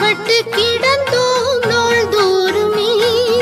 அடைப்பட்டு கிடந்தோம் நாள்தோறுமே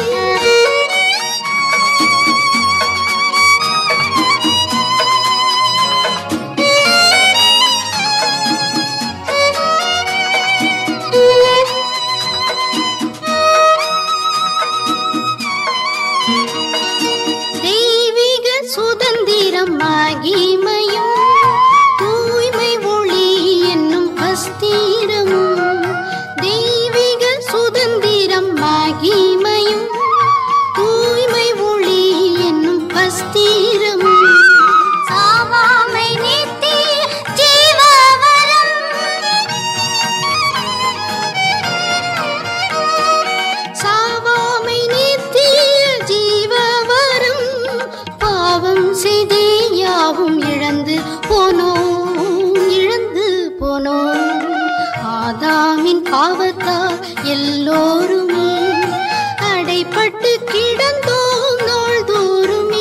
தெய்வீக சுதந்திரம் மகிமையும் தூய்மை ஒளி என்னும் அஸ்திரமும் தெய்வீக சுதந்திரம் மகிமையும் தூய்மை ஒளி என்னும் அஸ்திரமும் சாவாமை நித்திய ஜீவவரம் சாவாமை நித்திய ஜீவவரம் பாவம் செய்தே யாவும் இழந்து போனோம் இழந்து போனோம் ஆதாமின் பாவத்தால் எல்லோருமே அடைப்பட்டு கிடந்தோம் நாள்தோறுமே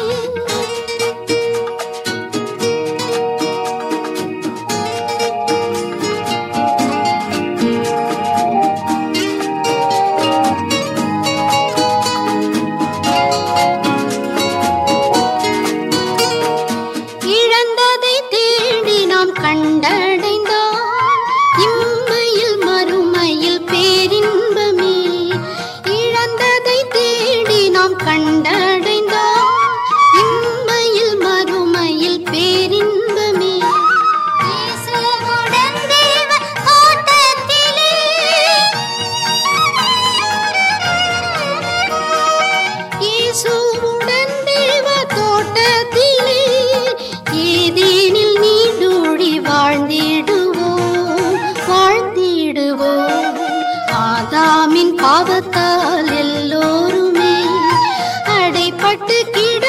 இழந்ததை தேடி நாம் கண்டடைந்தோம் இம்மையில் மறுமையில் பேரின்பமே இழந்ததை தேடி நாம் கண்டடைந்தோம் இம்மையில் மறுமையில் பேரின்பமே இயேசுவுடன் தேவ தோட்டத்திலே இயேசுவுடன் தேவ தோட்டத்திலே ஏதேனில் நீடூழி வாழ்ந்திடுவோம் வாழ்ந்திடுவோம் ஆதாமின் பாவத்தால் எல்லோருமே அடைப்பட்டு கிட